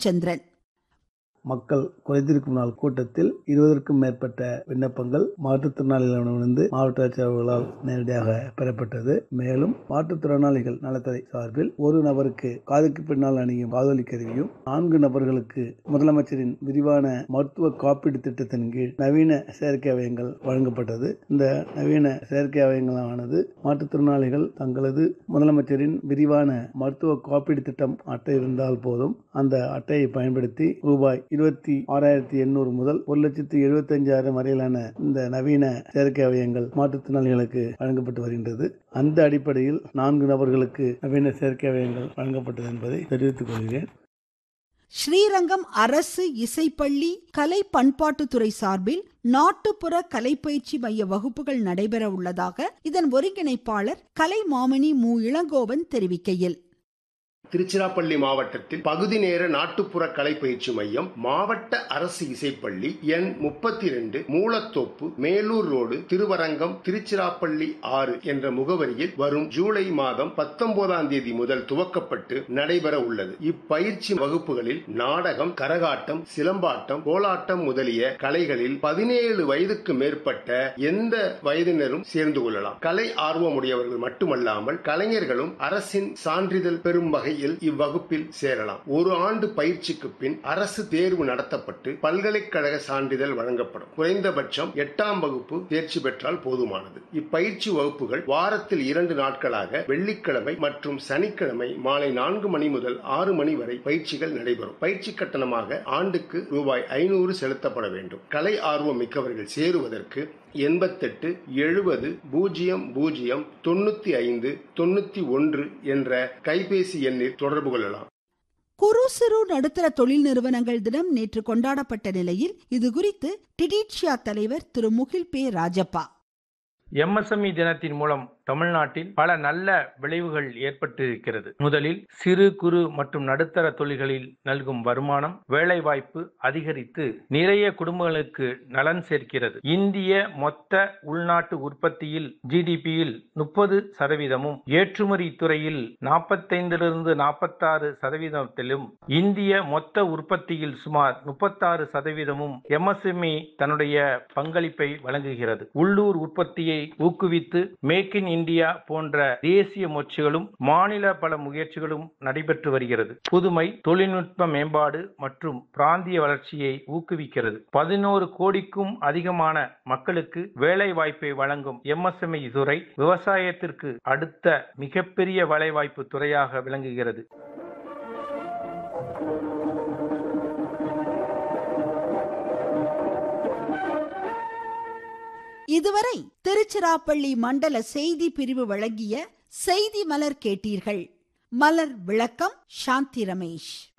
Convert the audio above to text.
ராமச்சந்திரன் மக்கள் குறைதீர்க்கும் நாள் கூட்டத்தில் இருபதற்கும் மேற்பட்ட விண்ணப்பங்கள் மாற்றுத்திறனாளிகளிடமிருந்து மாவட்ட ஆட்சியர்களால் நேரடியாக பெறப்பட்டது மேலும் மாற்றுத்திறனாளிகள் நலத்துறை சார்பில் ஒரு நபருக்கு காதுக்கு பின்னால் அணியும் காதொலி கருவியும் நான்கு நபர்களுக்கு முதலமைச்சரின் விரிவான மருத்துவ காப்பீடு திட்டத்தின் கீழ் நவீன செயற்கை அவயங்கள் வழங்கப்பட்டது இந்த நவீன செயற்கை அவயங்களானது மாற்றுத்திறனாளிகள் தங்களது முதலமைச்சரின் விரிவான மருத்துவ காப்பீடு திட்டம் அட்டை இருந்தால் போதும் அந்த அட்டையை பயன்படுத்தி ரூபாய் இருபத்தி ஆறாயிரத்தி எண்ணூறு முதல் ஒரு லட்சத்தி எழுபத்தி அஞ்சாயிரம் வரையிலான இந்த நவீன செயற்கை அவயங்கள் மாற்றுத்திறனாளிகளுக்கு வழங்கப்பட்டு வருகின்றது அந்த அடிப்படையில் நான்கு நபர்களுக்கு நவீன செயற்கை அவயங்கள் வழங்கப்பட்டது என்பதை தெரிவித்துக் கொள்கிறேன் ஸ்ரீரங்கம் அரசு இசைப்பள்ளி கலை பண்பாட்டுத்துறை சார்பில் நாட்டுப்புற கலைப்பயிற்சி மைய வகுப்புகள் நடைபெற உள்ளதாக இதன் ஒருங்கிணைப்பாளர் கலை மாமணி மு இளங்கோவன் தெரிவிக்கையில் திருச்சிராப்பள்ளி மாவட்டத்தில் பகுதி நேர நாட்டுப்புற கலை பயிற்சி மையம் மாவட்ட அரசு இசைப்பள்ளி எண் முப்பத்தி ரெண்டு மூலத்தோப்பு மேலூர் ரோடு திருவரங்கம் திருச்சிராப்பள்ளி ஆறு என்ற முகவரியில் வரும் ஜூலை மாதம் பத்தொன்பதாம் தேதி முதல் துவக்கப்பட்டு நடைபெற உள்ளது இப்பயிற்சி வகுப்புகளில் நாடகம் கரகாட்டம் சிலம்பாட்டம் கோலாட்டம் முதலிய கலைகளில் பதினேழு வயதுக்கு மேற்பட்ட எந்த வயதினரும் சேர்ந்து கொள்ளலாம் கலை ஆர்வமுடையவர்கள் மட்டுமல்லாமல் கலைஞர்களும் அரசின் சான்றிதழ் பெறும் வகையில் இவ்வகுப்பில் சேரலாம் ஒரு ஆண்டு பயிற்சிக்கு பின் அரசு தேர்வு நடத்தப்பட்டு பல்கலைக்கழக சான்றிதழ் வழங்கப்படும் குறைந்தபட்சம் எட்டாம் வகுப்பு தேர்ச்சி பெற்றால் போதுமானது இப்பயிற்சி வகுப்புகள் வாரத்தில் இரண்டு நாட்களாக வெள்ளிக்கிழமை மற்றும் சனிக்கிழமை மாலை நான்கு மணி முதல் ஆறு மணி வரை பயிற்சிகள் நடைபெறும் பயிற்சி கட்டணமாக ஆண்டுக்கு ரூபாய் ஐநூறு செலுத்தப்பட வேண்டும் கலை ஆர்வம் மிக்கவர்கள் சேருவதற்கு எண்பத்தெட்டு எழுபது பூஜ்ஜியம் பூஜ்ஜியம் தொண்ணூத்தி ஐந்து தொண்ணூத்தி ஒன்று என்ற கைபேசி எண்ணில் தொடர்பு கொள்ளலாம் குறு சிறு நடுத்தர தொழில் நிறுவனங்கள் தினம் நேற்று கொண்டாடப்பட்ட நிலையில் இது குறித்து டிடிட்சியா தலைவர் திரு முகில் பே ராஜப்பா எம்எஸ்எம்இ தினத்தின் மூலம் தமிழ்நாட்டில் பல நல்ல விளைவுகள் ஏற்பட்டிருக்கிறது முதலில் சிறு குறு மற்றும் நடுத்தர தொழில்களில் நல்கும் வருமானம் வேலைவாய்ப்பு அதிகரித்து நிறைய குடும்பங்களுக்கு நலன் சேர்க்கிறது இந்திய மொத்த உள்நாட்டு உற்பத்தியில் ஜிடிபியில் முப்பது சதவீதமும் ஏற்றுமதி துறையில் நாற்பத்தைந்திலிருந்து நாற்பத்தாறு சதவீதத்திலும் இந்திய மொத்த உற்பத்தியில் சுமார் முப்பத்தாறு சதவீதமும் எம்எஸ்எம்இ தன்னுடைய பங்களிப்பை வழங்குகிறது உள்ளூர் உற்பத்தியை ஊக்குவித்து மேக் இன் இந்தியா போன்ற தேசிய முயற்சிகளும் மாநில பல முயற்சிகளும் நடைபெற்று வருகிறது புதுமை தொழில்நுட்ப மேம்பாடு மற்றும் பிராந்திய வளர்ச்சியை ஊக்குவிக்கிறது பதினோரு கோடிக்கும் அதிகமான மக்களுக்கு வேலை வாய்ப்பை வழங்கும் எம்எஸ்எம்இ துறை விவசாயத்திற்கு அடுத்த மிகப்பெரிய வேலைவாய்ப்பு துறையாக விளங்குகிறது இதுவரை திருச்சிராப்பள்ளி மண்டல செய்தி பிரிவு வழங்கிய செய்தி மலர் கேட்டீர்கள் மலர் விளக்கம் சாந்தி ரமேஷ்